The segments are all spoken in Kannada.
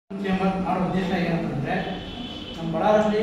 ಚೇಂಬರ್ ಮಾಡೋ ಉದ್ದೇಶ ಏನಂತಂದರೆ ನಮ್ಮ ಬಳ್ಳಾರಲ್ಲಿ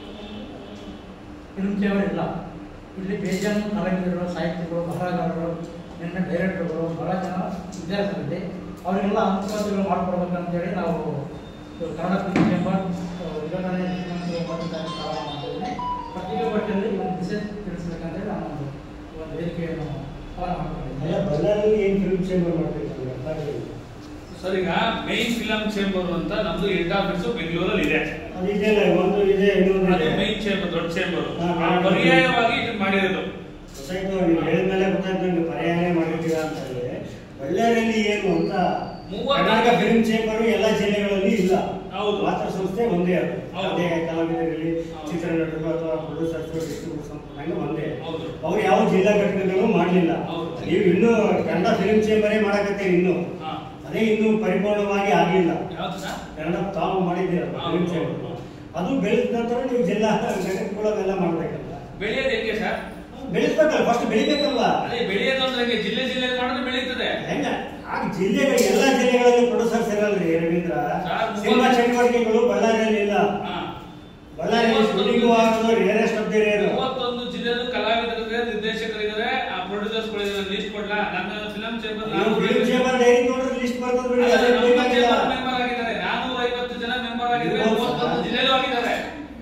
ಫಿಲ್ಮ್ ಚೇಂಬರ್ ಇಲ್ಲ ಇಲ್ಲಿ ಬೇಜಾನ್ ಕಲಾವಿದರು ಸಾಹಿತ್ಯಗಳು ಬರಹಗಾರರು ನಿನ್ನ ಡೈರೆಕ್ಟರ್ಗಳು ಬಹಳ ಜನ ವಿದ್ಯಾರ್ಥಿಗಳಲ್ಲಿ ಅವರಿಗೆಲ್ಲ ಅನುಕೂಲತೆಗಳು ಮಾಡಿಕೊಡ್ಬೇಕು ಅಂತೇಳಿ ನಾವು ಇದು ಕನ್ನಡ ಫಿಲ್ಮ್ ಚೇಂಬರ್ ವಿವೇಕಾನಂದ ಶ್ರೀಮಂತರು ಮಾಡಿದ್ದಾರೆ ಪ್ರಾರಂಭ ಮಾಡಿದ್ದೀನಿ ಪತ್ರಿಕಾಗೋಷ್ಠಿಯಲ್ಲಿ ಈ ಒಂದು ಮೆಸೇಜ್ ತಿಳಿಸ್ಬೇಕಂತೇಳಿ ನಾನು ಒಂದು ಒಂದು ವೇದಿಕೆಯನ್ನು ಪ್ರಾರಂಭ ಅಲ್ಲ ಮಾಡಿಕೊಂಡಿದ್ದೆ ಬಳ್ಳಾರಿಯಲ್ಲಿ ಏನು ಫಿಲ್ಮ್ ಚೇಂಬರ್ ಮಾಡ್ಬೇಕು ಅರ್ಥ ಆಗಲಿಲ್ಲ ಸರ್ ಈಗ ಮೈನ್ ಫಿಲಂ ಚೇಂಬರ್ ಅಂತ ನಮ್ದು ಹೆಡ್ ಆಫೀಸ್ ಬೆಂಗಳೂರಲ್ಲಿ ಇದೆ ಅದು ಇದೆಯಲ್ಲ ಒಂದು ಇದೆ ಇನ್ನೊಂದು ಅದು ಇದೆ ಮೈನ್ ಚೇಂಬರ್ ದೊಡ್ಡ ಚೇಂಬರ್ ಹಾ, ಹಾ. ಪರ್ಯಾಯವಾಗಿ ಇದನ್ನ ಮಾಡಿರೋದು ಗೊತ್ತಾಯ್ತು ನೀವು ಹೇಳಿದ್ಮೇಲೆ ಗೊತ್ತಾಯ್ತು ನಂಗೆ ಪರ್ಯಾಯ ಮಾಡಿರ್ತೀರಾ ಅಂತ ಹೇಳಿ ಬಳ್ಳಾರಿಯಲ್ಲಿ ಏನು ಅಂತ ಮೂವತ್ತು- ಕರ್ನಾಟಕ ಫಿಲ್ಮ್ ಚೇಂಬರ್ ಎಲ್ಲ ಜಿಲ್ಲೆಗಳಲ್ಲಿ ಇಲ್ಲ ಹೌದು. ಮಾತ್ರ ಸಂಸ್ಥೆ ಒಂದೇ ಅದು ಹೌದು. ಅದೇ ಕಲಾವಿದರಲ್ಲಿ ಹೌದು. ಚಿತ್ರನಟರು ಅಥವಾ ಪ್ರೊಡ್ಯೂಸರ್ಸ್ ಡಿಸ್ಟ್ರಿಬ್ಯೂಟರ್ಸ್ ಹಂಗೆ ಒಂದೇ ಹೌದು. ಅವ್ರು ಯಾವ ಜಿಲ್ಲಾ ಘಟಕಗಳು ಮಾಡಲಿಲ್ಲ ಹೌದು. ನೀವು ಇನ್ನೂ ಕನ್ನಡ ಫಿಲ್ಮ್ ಚೇಂಬರೇ ಮಾಡಕತ್ತೀರಿ ಇನ್ನು ಹಾ. ಅದೇ ಇನ್ನೂ ಪರಿಪೂರ್ಣವಾಗಿ ಆಗಲಿಲ್ಲ ಯಾವ್ದು ಸರ್ ಕನ್ನಡ ತಾವು ಮಾಡಿದ್ದೀರಲ್ಲ ಹೌದು, ಫಿಲ್ಮ್ ಚೇಂಬರ್ ಹೌದು. ಅದು ಬೆಳೆದ ನಂತರ ನೀವು ಜಿಲ್ಲಾ ಘಟಕಗಳೆಲ್ಲ ಮಾಡ್ಬೇಕಲ್ಲ ಬೆಳೆಯೋದು ಹೆಂಗೆ ಸರ್ ಬೆಳೆಸ್ಬೇಕಲ್ಲ ಫಸ್ಟ್ ಬೆಳಿಬೇಕಲ್ಲ ಅದೇ ಬೆಳೆಯೋದು ಅಂದ್ರೆ ಹೆಂಗೆ ಜಿಲ್ಲೆ ಜಿಲ್ಲೆ ಮಾಡಿದ್ರೆ ಬೆಳೀತದೆ ಹೆಂಗ ಆಗ ಜಿಲ್ಲೆಗಳು ಎಲ್ಲಾ ಜಿಲ್ಲೆಗಳಲ್ಲಿ ಪ್ರೊಡ್ಯೂಸರ್ಸ್ ಇರಲ್ರಿ ರವೀಂದ್ರ ಸರ್, ಮೂವತ್ತು- ಸಿನಿಮಾ ಚಟುವಟಿಕೆಗಳು ಬಳ್ಳಾರಿಯಲ್ಲಿ ಇಲ್ಲ ಹಾ. ಬಳ್ಳಾರಿಯಲ್ಲಿ ಮೂವತ್ತೊಂದು ಶೂಟಿಂಗ್ ಆಗೋದು ರೇರೆಸ್ಟ್ ಆಫ್ ದಿ ರೇರ್ ಮೂವತ್ತೊಂದು ಜಿಲ್ಲೆದು ಕಲಾವಿದರಿದ್ದಾರೆ ನಿರ್ದೇಶಕರಿದ್ದಾರೆ ಆ ಪ್ರೊಡ್ಯೂಸರ್ಸ್ ಲಿಸ್ಟ್ ಕೊಡ್ಲಾ ನನ್ನ ಫಿಲಂ ಚೇಂಬರ್ ನೀವು ಫಿಲ್ಮ್ ಚೇಂಬರ್ ಡೈರಿ ನೋಡಿದ್ರೆ ಲಿಸ್ಟ್ ಬರ್ತದೆ ಬಿಡಿ ಅಲ್ಲ, ಅದೇ ನಮ್ಮ ಬೇಕಾಗಿಲ್ಲ. ಚೇಂಬರ್ ಮೆಂಬರ್ ಆಗಿದ್ದಾರೆ ನಾನೂರ ಐವತ್ತು ಜನ ಮೆಂಬರ್ ಆಗಿದ್ದಾರೆ ಇರ್ಬೋದು ಮೂವತ್ತೊಂದು ಸರ್. ಜಿಲ್ಲೆಲೂ ಆಗಿದ್ದಾರೆ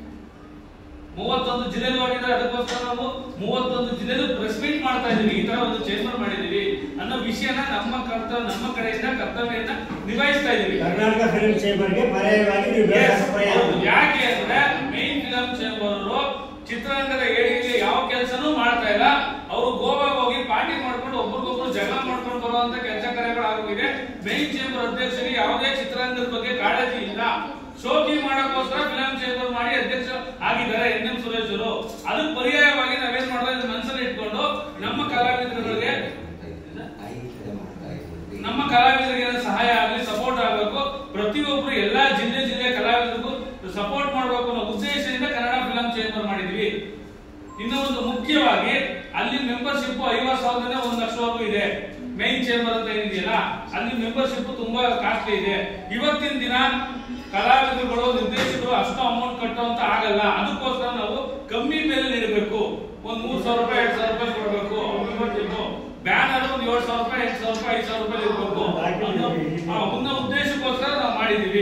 ಮೂವತ್ತೊಂದು ಜಿಲ್ಲೆಲೂ ಆಗಿದ್ದಾರೆ ಅದಕ್ಕೋಸ್ಕರ ನಾವು ಮೂವತ್ತೊಂದು ಜಿಲ್ಲೆಲೂ ಪ್ರೆಸ್ ಮೀಟ್ ಮಾಡ್ತಾ ಇದೀವಿ ಈ ತರ ಒಂದು ಚೇಂಬರ್ ಮಾಡಿದೀವಿ ಅನ್ನೋ ವಿಷಯನ ನಮ್ಮ ಕರ್ತವ್ಯ ನಮ್ಮ ಕಡೆಯಿಂದ ಕರ್ತವ್ಯನ ನಿಭಾಯಿಸ್ತಾ ಇದೀವಿ ಕರ್ನಾಟಕ ಫಿಲ್ಮ್ ಚೇಂಬರ್ಗೆ ಪರ್ಯಾಯವಾಗಿ ನೀವು Yes, ಬೇರೆ ಪ್ರಯಾಣ ಹೌದು. ಯಾಕೆ ಅಂದ್ರೆ ಮೈನ್ ಫಿಲಂ ಚೇಂಬರ್ ಅವರು ಚಿತ್ರರಂಗದ ಏಳಿಗೆಗೆ ಯಾವ ಕೆಲಸನೂ ಮಾಡ್ತಾ ಇಲ್ಲ ಅವರು ಗೋವಾಗೆ ಹೋಗಿ ಪಾರ್ಟಿ ಮಾಡ್ಕೊಂಡು ಒಬ್ರಿಗೊಬ್ರು ಜಗಳ ಮಾಡ್ಕೊಂಡು ಬರುವಂತ ಕೆಲಸ ಕಾರ್ಯಗಳಾಗೋಗಿದೆ ಮೈನ್ ಚೇಂಬರ್ ಅಧ್ಯಕ್ಷರಿಗೆ ಯಾವುದೇ ಚಿತ್ರರಂಗದ ಬಗ್ಗೆ ಕಾಳಜಿ ಇಲ್ಲ ಶೋಕಿ ಮಾಡಕ್ಕೋಸ್ಕರ ಫಿಲಂ ಚೇಂಬರ್ ಮಾಡಿ ಅಧ್ಯಕ್ಷ ಆಗಿದ್ದಾರೆ ಎನ್ ಎಂ ಸುರೇಶ್ ಅವರು ಅದಕ್ಕೆ ಪರ್ಯಾಯವಾಗಿ ನಾವೇನ್ ಮಾಡೋದು ಇದನ್ನ ಮನಸ್ಸಲ್ಲಿ ಇಟ್ಕೊಂಡು ನಮ್ಮ ಕಲಾವಿದರುಗಳಿಗೆ ನಮ್ಮ ಕಲಾವಿದರಿಗೆ ಏನಾದ್ರು ಸಹಾಯ ಆಗಲಿ ಸಪೋರ್ಟ್ ಆಗಬೇಕು ಪ್ರತಿಯೊಬ್ರು ಎಲ್ಲಾ ಜಿಲ್ಲೆ ಜಿಲ್ಲೆ ಕಲಾವಿದರಿಗೂ ಸಪೋರ್ಟ್ ಮಾಡಬೇಕು ಅನ್ನೋ ಉದ್ದೇಶದಿಂದ ಕನ್ನಡ ಫಿಲಂ ಚೇಂಬರ್ ಮಾಡಿದ್ವಿ ಇನ್ನು ಒಂದು ಮುಖ್ಯವಾಗಿ ಅಲ್ಲಿ ಮೆಂಬರ್ಶಿಪ್ ಐವತ್ತು ಸಾವಿರದಿಂದ ಒಂದು ಲಕ್ಷವರೆಗೂ ಇದೆ ಮೈನ್ ಚೇಂಬರ್ ಅಂತ ಏನಿದೆಯಲ್ಲ ಅಲ್ಲಿ ಮೆಂಬರ್ಶಿಪ್ ತುಂಬಾ ಕಾಸ್ಟ್ಲಿ ಇದೆ ಇವತ್ತಿನ ದಿನ ಕಲಾವಿದರುಗಳು ನಿರ್ದೇಶಕರು ಅಷ್ಟು ಅಮೌಂಟ್ ಕಟ್ಟುವಂತ ಆಗಲ್ಲ ಅದಕ್ಕೋಸ್ಕರ ನಾವು ಕಮ್ಮಿ ಬೆಲೆ ನೀಡಬೇಕು ಒಂದ್ ಮೂರ್ ಸಾವಿರ ರೂಪಾಯಿ ಎರಡ್ ಸಾವಿರ ರೂಪಾಯಿ ಕೊಡಬೇಕು ಮೆಂಬರ್ಶಿಪ್ ಬ್ಯಾನರ್ ಒಂದ್ ಏಳು ಸಾವಿರ ರೂಪಾಯಿ ಎಂಟು ಸಾವಿರ ರೂಪಾಯಿ ಐದು ಸಾವಿರ ರೂಪಾಯಿ ಇರಬೇಕು ಅನ್ನೋ ಆ, ಒಂದು ಉದ್ದೇಶಕ್ಕೋಸ್ಕರ ನಾವು ಮಾಡಿದೀವಿ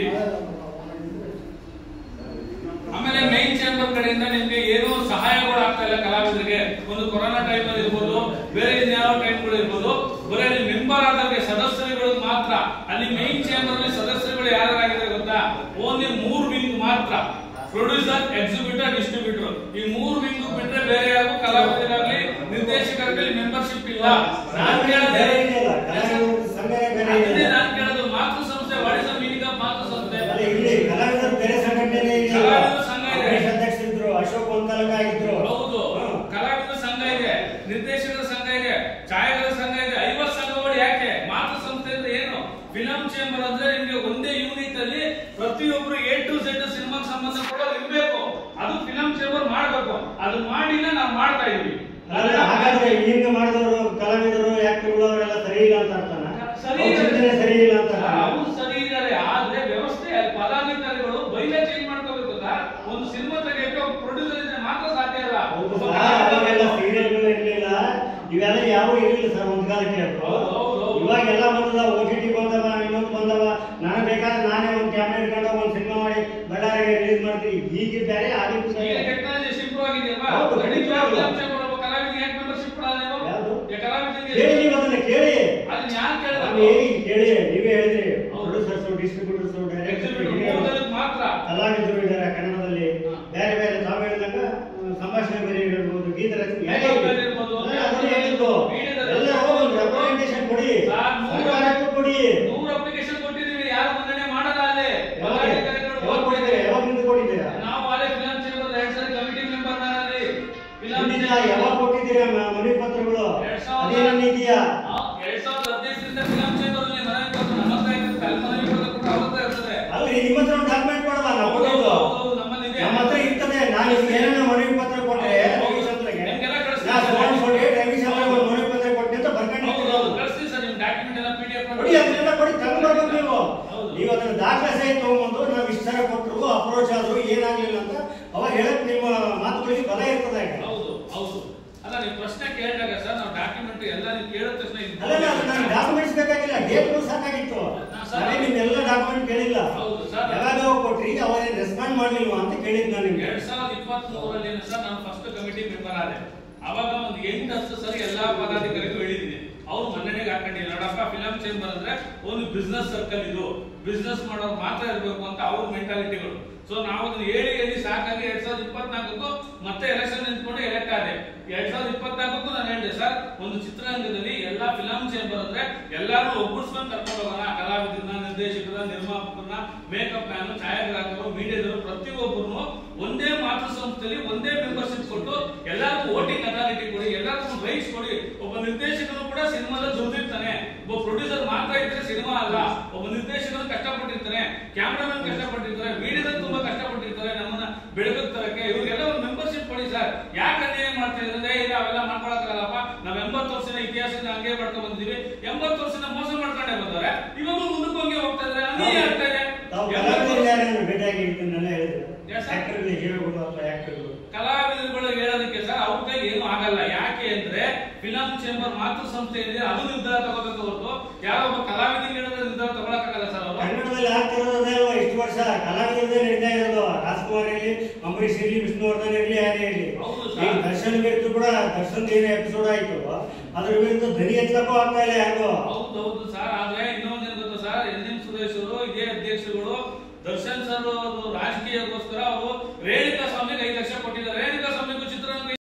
ಆಮೇಲೆ ಮೈನ್ ಚೇಂಬರ್ ಕಡೆಯಿಂದ ನಿಮ್ಗೆ ಏನೂ ಸಹಾಯಗಳು ಆಗ್ತಾ ಇಲ್ಲ ಕಲಾವಿದರಿಗೆ ಒಂದು ಕೊರೋನಾ ಟೈಮ್ ಅಲ್ಲಿ ಇರ್ಬೋದು ಬೇರೆ ಇನ್ಯಾವ ಟೈಮ್ಗಳು ಇರ್ಬೋದು ಬರೀ ಅಲ್ಲಿ ಮೆಂಬರ್ ಆದವ್ರಿಗೆ ಸದಸ್ಯರುಗಳು ಮಾತ್ರ ಅಲ್ಲಿ ಮೈನ್ ಚೇಂಬರ್ ಅಲ್ಲಿ ಸದಸ್ಯರುಗಳು ಯಾರಾಗಿದ್ದಾರೆ ಗೊತ್ತಾ ಓನ್ಲಿ ಮೂರ್ ವಿಂಗ್ ಮಾತ್ರ ಪ್ರೊಡ್ಯೂಸರ್ ಎಕ್ಸಿಬಿಟರ್ ಡಿಸ್ಟ್ರಿಬ್ಯೂಟರ್ ಈ ಮೂರ್ ವಿಂಗ್ ಬಿಟ್ರೆ ಬೇರೆ ಯಾರು ಕಲಾವಿದರಾಗ್ಲಿ ನಿರ್ದೇಶಕರಲ್ಲಿ ಮೆಂಬರ್ಶಿಪ್ ಇಲ್ಲ ನಾನ್ ಕೇಳೋದೇ ಬೇರೆ ಇದೆಯಲ್ಲ ಕಲಾವಿದರ ಸಂಘನೇ ಬೇರೆ ಅದನ್ನೇ ಇದೆ ನಾನ್ ಕೇಳೋದು ಮಾತೃ ಸಂಸ್ಥೆ what is the meaning of ಮಾತೃ ಸಂಸ್ಥೆ ಅಲ್ಲ ಇಲ್ಲಿ ಕಲಾವಿದರು ಬೇರೆ ಸಂಘಟನೆ ಇದೆ ಕಲಾವಿದರ ಸಂಘ ಇದೆ. ರಮೇಶ್ ಅಧ್ಯಕ್ಷರಿದ್ರು ಅಶೋಕ್ ವಂತಲಕ ಆಗಿದ್ರು ಹೌದು ಹ್ಮ್. ಕಲಾವಿದರ ಸಂಘ ಇದೆ ನಿರ್ದೇಶಕರ ಸಂಘ ಇದೆ ಛಾಯಾಗ್ರಹರ ಸಂಘ ಇದೆ ಐವತ್ ಸಂಘಗಳು ಯಾಕೆ ಮಾತೃ ಸಂಸ್ಥೆ ಅಂದ್ರೆ ಏನು ಫಿಲಂ ಚೇಂಬರ್ ಅಂದ್ರೆ ನಿಮ್ಗೆ ಒಂದೇ ಯೂನಿಟ್ ಅಲ್ಲಿ ಪ್ರತಿಯೊಬ್ರು ಎ ಟು ಝೆಡ್ ಸಿನಿಮಾಗೆ ಸಂಬಂಧ ಕೊಡೋದು ಇರ್ಬೇಕು ಅದು ಫಿಲಂ ಚೇಂಬರ್ ಮಾಡ್ಬೇಕು ಅದು ಮಾಡಿಲ್ಲ ನಾವು ಮಾಡ್ತಾ ಇದೀವಿ ಅಲ್ಲ, ಹಾಗಾದ್ರೆ ಈಗ ಮಾಡಿದವರು ಕಲಾವಿದರು ಆಕ್ಟರ್ಗಳು ಅವರೆಲ್ಲ ಸರಿ ಇಲ್ಲ ಅಂತ ಅರ್ಥನ ಸರಿ ಅವ್ರ ಚಿಂತನೆ ಸರಿ ಇಲ್ಲ ಅಂತ ಅವ್ರು ಸರಿ ಇದ್ದಾರೆ ಆದ್ರೆ ವ್ಯವಸ್ಥೆ ಅಲ್ಲಿ ಪದಾಧಿಕಾರಿಗಳು ಬೈಲೆ ಚೇಂಜ್ ಮಾಡ್ಕೋಬೇಕು ಸರ್ ಒಂದು ಸಿನಿಮಾ ತೆಗೆಯಕ್ಕೆ ಒಬ್ಬ ಪ್ರೊಡ್ಯೂಸರ್ ಇದ್ರೆ ಮಾತ್ರ ಸಾಧ್ಯ ಇಲ್ಲ ಹೌದು ಒಬ್ಬ ಸರ್, ಅವಾಗೆಲ್ಲ ಕಲಾವಿದ- ಸೀರಿಯಲ್ಗಳು ಇರ್ಲಿಲ್ಲ ಇವೆಲ್ಲ ಯಾವ ಇರ್ಲಿಲ್ಲ ಸರ್ ಒಂದ್ ಕಾಲಕ್ಕೆ ಅದು ಹೌದು, ಹೌದು, ಹೌದು. ಇವಾಗೆಲ್ಲ ಬಂದದ ಓ ಟಿ ಟಿ ಬಂದವ ಇನ್ನೊಂದು ಬಂದವ ನಾನು ಬೇಕಾದ್ರೆ ನಾನೇ ಒಂದು ಕ್ಯಾಮ್ರಾ ಇಟ್ಕೊಂಡು ಒಂದು ಸಿನಿಮಾ ಮಾಡಿ ಬಳ್ಳಾರಿಗೆ ರಿಲೀಸ್ ಮಾಡ್ತೀನಿ ಈಗ ಬೇರೆ ಆಗಿದ್ದು ಈಗ ಬೇರೆ. ಟೆಕ್ನಾಲಜಿ ಇಂಪ್ರೂವ್ ಆಗಿದೆಯಲ್ವಾ ಹೌದು, ಖಂಡಿತವಾಗ್ಲೂ ಖಂಡಿತವಾಗ್ಲೂ. ಫಿಲಂ ಚೇಂಬರ್ ಒಬ್ಬ ಕಲಾವಿದನಿಗೆ ಯಾಕೆ ಮೆಂಬರ್ಶಿಪ್ ಕೊಡಲ್ಲ ನೀವು ಯಾವುದು? ಈ ಕಲಾವಿದನಿಗೆ ಕೇಳಿ ನೀವು ಅದನ್ನ ಕೇಳಿ ಅದನ್ನ ಯಾರು ನಾನು ಕೇಳಬೇಕು ಹೇಳಿ ಕೇಳಿ ನೀವೇ ಹೇಳಿದ್ರಿ ಹೌದು. ಪ್ರೊಡ್ಯೂಸರ್ಸ್ ಡಿಸ್ಟ್ರಿಬ್ಯೂಟರ್ಸ್ ಎಕ್ಸಿಬಿಟರ್ ಡೈರೆಕ್ಟರ್ ಮೂರದಲ್ಲಿ ಮಾತ್ರ ಕಲಾವಿದರು ಇದ್ದಾರೆ ಕನ್ನಡದಲ್ಲಿ ಹಾ. ಬೇರೆ ಬೇರೆ ತಾವು ಹೇಳಿದಾಗ ಆ, ಸಂಭಾಷಣೆ ಬೇರೆ ಇರ್ಬೋದು ಗೀತ ರಚನೆ Dialogue ಬೇರೆ ಇರ್ಬೋದು. ಅದೇ ಅದನ್ನೇ ಹೇಳಿದ್ದು ಮೀಡಿಯಾದಲ್ಲಿ ಎಲ್ಲರೂ ಒಂದು representation ಕೊಡಿ ಸರ್, ನೂರು- ಸರ್ಕಾರಕ್ಕೂ ಕೊಡಿ ನೂರು ಅಪ್ಲಿಕೇಶನ್ ಕೊಟ್ಟಿದ್ದೀವಿ ಯಾರು ಮನ್ನಣೆ ಮಾಡಲ್ಲ ಅಲ್ಲಿ ಯಾವಾಗ ಪದಾಧಿಕಾರಿಗಳು ಯಾವಾಗ ಕೊಟ್ಟಿದ್ದೀರಾ ಯಾವಾಗ ನಿಂತು ಕೊಟ್ಟಿದ್ದೀರಾ ನಾವು ಅಲ್ಲೇ ಫಿಲಂ ಚೇಂಬರ್ ಎರಡ್ ಸರಿ ಕಮಿಟಿ ಮೆಂಬರ್ ನಾನಲ್ಲಿ ಫಿಲಂ ಖಂಡಿತ ಯಾವಾಗ ಕೊಟ್ಟಿದ್ದೀರಾ ಮ- ಮನವಿ ಪತ್ರಗಳು ಎರಡ್ ಸಾವಿರದ- ಅದೇನನ್ನ ಇದೆಯಾ ಎರಡ್ ಸಾವಿರದ ಹದಿನೈದರಿಂದ ಫಿಲಂ ಚೇಂಬರ್ ಅಲ್ಲಿ ಮನವಿ ಪತ್ರ ನಮ್ಮ ಹತ್ರ ಇರ್ತದೆ ಅಲ್ಲಿ ಮನವಿ ಪತ್ರ ಕೂಡ ಅವ್ರ ಹತ್ರ ಇರ್ತದೆ ಅಲ್ರಿ ನಿಮ್ಮ ಹತ್ರ ಒಂದು ಡಾಕ್ಯುಮೆಂಟ್ ಕೊಡಲ್ಲ ನಾವು ಹೌದು, ಕೊಡೋದು ಹೌದು, ನಮ್ಮಲ್ಲಿದೆ. ನಮ್ಮ ಹತ್ರ ಇರ್ತದೆ ನಾನು ನಿಮ್ಗೆ ಏನಾರ ಮನವಿ ಪತ್ರ ಕೊಟ್ರೆ ರವಿಚಂದ್ರಗೆ ನಿಮ್ಗೆಲ್ಲ ಕಳಿಸ್ತೀನಿ. ನಾ ಫೋನ್ ಕೊಡಿ ರವಿಚಂದ್ರಗೆ ಒಂದು ಮನವಿ ಪತ್ರ ಕೊಟ್ಟೆ ಅಂತ ಹೌದು, ಬರ್ಕೊಂಡಿರ್ತೀನಿ ಹೌದು, ಕಳಿಸ್ತೀನಿ ಸರ್ ನಿಮ್ ಡಾಕ್ಯುಮೆಂಟ್ ಎಲ್ಲ ಪಿ ಡಿ ಎಫ್ ಕೊಡಿ ಅದನ್ನೆಲ್ಲ ಕೊಡಿ ತಗೊಂಡು ಬರ್ಬೇಕು ನೀವು ಹೌದು. ನೀವು ಅದನ್ನ ದಾಖಲೆ ಸಹಿತ ತಗೊಂಡ್ಬಂದು ಕೊಡ್ಲಿಲ್ಲ ಹೌದು ಸರ್. ಯಾವಾಗ ಕೊಟ್ರಿ ಅವಾಗ ರೆಸ್ಪಾಂಡ್ ಮಾಡ್ಲಿಲ್ವಾ ಅಂತ ಕೇಳಿದ್ ನಾನು ನಿಮ್ಗೆ ಎರಡ್ ಸಾವಿರದ ಇಪ್ಪತ್ತ್ ಮೂರರಲ್ಲಿ ಸರ್ ನಾನು ಫಸ್ಟ್ ಕಮಿಟಿ ಮೆಂಬರ್ ಆದೆ ಅವಾಗ ಒಂದು ಎಂಟು ಹತ್ತು ಸರಿ ಎಲ್ಲಾ ಪದಾಧಿಕಾರಿಗೂ ಹೇಳಿದ್ದೀನಿ ಅವ್ರು ಮನ್ನಣೆಗೆ ಹಾಕೊಂಡಿಲ್ಲ ನೋಡಪ್ಪ ಫಿಲಂ ಚೇಂಬರ್ ಅಂದ್ರೆ ಒಂದು ಬಿಸ್ನೆಸ್ ಸರ್ಕಲ್ ಇದು ಬಿಸ್ನೆಸ್ ಮಾಡೋರು ಮಾತ್ರ ಇರಬೇಕು ಅಂತ ಅವ್ರ ಮೆಂಟಾಲಿಟಿಗಳು ಸೊ ನಾವು ಅದನ್ನ ಹೇಳಿ ಹೇಳಿ ಸಾಕಾಗಿ ಎರಡ್ ಸಾವಿರದ ಇಪ್ಪತ್ನಾಲ್ಕಕ್ಕೂ ಮತ್ತೆ ಎಲೆಕ್ಷನ್ ನಿಂತ್ಕೊಂಡು ಎಲೆಕ್ಟ್ ಆದೆ ಎರಡ್ ಸಾವಿರದ ಇಪ್ಪತ್ನಾಲ್ಕಕ್ಕೂ ನಾನು ಹೇಳಿದೆ ಸರ್ ಒಂದು ಚಿತ್ರರಂಗದಲ್ಲಿ ಎಲ್ಲಾ ಫಿಲಂ ಚೇಂಬರ್ ಅಂದ್ರೆ ಎಲ್ಲಾರು ಒಗ್ಗೂಡ್ಸ್ಕೊಂಡು ಕರ್ಕೊಂಡು ಹೋಗೋಣ ಕಲಾವಿದರನ್ನ ನಿರ್ದೇಶಕರ ನಿರ್ಮಾಪಕರನ್ನ ಮೇಕಪ್ ಮ್ಯಾನ್ ಛಾಯಾಗ್ರಾಹಕರು ಮೀಡಿಯಾದವರು ಪ್ರತಿಯೊಬ್ಬರು ಒಂದೇ ಮಾತೃ ಸಂಸ್ಥೆಯಲ್ಲಿ ಒಂದೇ ಮೆಂಬರ್ಶಿಪ್ ಕೊಟ್ಟು ಎಲ್ಲರಿಗೂ ವೋಟಿಂಗ್ ಅಥಾರಿಟಿ ಕೊಡಿ ಎಲ್ಲರಿಗೂ ರೈಟ್ಸ್ ಕೊಡಿ ಒಬ್ಬ ನಿರ್ದೇಶಕನು ಕೂಡ ಸಿನಿಮಾದಲ್ಲಿ ದುಡಿದಿರ್ತಾನೆ ಒಬ್ಬ ಪ್ರೊಡ್ಯೂಸರ್ ಮಾತ್ರ ಇದ್ರೆ ಸಿನಿಮಾ ಅಲ್ಲ ಒಬ್ಬ ನಿರ್ದೇಶಕನು ಕಷ್ಟಪಟ್ಟಿರ್ತಾನೆ ಕ್ಯಾಮ್ರಾಮನ್ ಕಷ್ಟಪಟ್ಟಿರ್ತಾರೆ ಮೀಡಿಯಾದಲ್ಲಿ ತುಂಬಾ ಕಷ್ಟಪಟ್ಟಿರ್ತಾರೆ ನಮ್ಮನ್ನ ಬೆಳಕಕ್ಕೆ ತರಕ್ಕೆ ಇವ್ರಿಗೆಲ್ಲ ಒಂದು ಮೆಂಬರ್ಶಿಪ್ ಕೊಡಿ ಸರ್ ಯಾಕೆ ಅನ್ಯಾಯ ಮಾಡ್ತಾ ಇದ್ರೆ ಇಲ್ಲ ಅವೆಲ್ಲ ಮಾಡ್ಕೊಳಕ್ಕಾಗಲ್ಲಪ್ಪ ನಾವ್ ಎಂಬತ್ತು ವರ್ಷದ ಇತಿಹಾಸದಿಂದ ಹಂಗೆ ಮಾಡ್ಕೊಂಡ್ ಬಂದಿದೀವಿ ಎಂಬತ್ತು ವರ್ಷದ ಮೋಸ ಮಾಡ್ಕೊಂಡೇ ಬಂದವ್ರೆ ಇವಾಗ ಮುಂದಕ್ಕೆ ಹೋಗಿ ಹೋಗ್ತಾ ಇದ್ರೆ ಅನ್ಯಾಯ ಆಗ್ತಾ ಇದೆ ತಾವು ಎಂಬತ್ತು ಕಲಾವಿದರು ವರ್ಷ- ಯಾರನ್ನು ಭೇಟಿಯಾಗಿ ಇದನ್ನೆಲ್ಲ ಹೇಳಿದ್ರು Yes, sir. ಆಕ್ಟರ್ಗಳು ಹೀರೋಗಳು ಅಥವಾ ಆಕ್ಟರ್ಗಳು ಕಲಾವಿದರುಗಳು ಹೇಳೋದಕ್ಕೆ ಸರ್ ಅವ್ರ ಕೈಲಿ ಏನು ಆಗಲ್ಲ ಯಾಕೆ ಅಂದ್ರೆ ಫಿಲಂ ಚೇಂಬರ್ ಮಾತೃ ಸಂಸ್ಥೆ ಇದೆ ಅದು ನಿರ್ಧಾರ ತಗೋಬೇಕು ಹೊರತು ಯಾರೋ ಒಬ್ಬ ಕಲಾವಿದ ಹೇಳಿದ್ರೆ ನಿರ್ಧಾರ ತಗೊಳಕ್ಕಾಗಲ್ಲ ಸರ್ ಅವರು ಕನ್ನಡದಲ್ಲಿ ಆಗ್ತಿರೋದೇ ಅಲ್ವಾ ಇಷ್ಟು ವರ್ಷ ಕಲಾವಿದರದೇ ನಡೀತಾ ಇರೋದು ರಾಜ್ಕುಮಾರ್ ಇರಲಿ ಅಂಬರೀಷ್ ಇರಲಿ ವಿಷ್ಣುವರ್ಧನ್ ಇರಲಿ ಯಾರೇ ಇರಲಿ ಹೌದು ಸರ್. ಈಗ ದರ್ಶನ್ ವಿರುದ್ಧ ಕೂಡ ದರ್ಶನ್ ಏನು ಎಪಿಸೋಡ್ ಆಯ್ತು ಅದ್ರ ವಿರುದ್ಧ ಧ್ವನಿ ಎತ್ತಕ್ಕೂ ಆಗ್ತಾ ಇಲ್ಲ ಯಾರಿಗೂ ಹೌದು ಹೌದು ಸರ್ ಆದ್ರೆ ಇನ್ನೊಂದೇನು ಗೊತ್ತಾ ಸರ್ ಎನ್ ಎಂ ಸುರೇಶ್ ಅವರು ಇದೇ ಅಧ್ಯಕ್ಷರುಗಳು ದರ್ಶನ್ ಸರ್ ಅವರು ರಾಜಕೀಯಕ್ಕೋಸ್ಕರ ಅವರು ರೇಣುಕಾ ಸ್ವಾಮಿಗೆ ಐದು ಲಕ್ಷ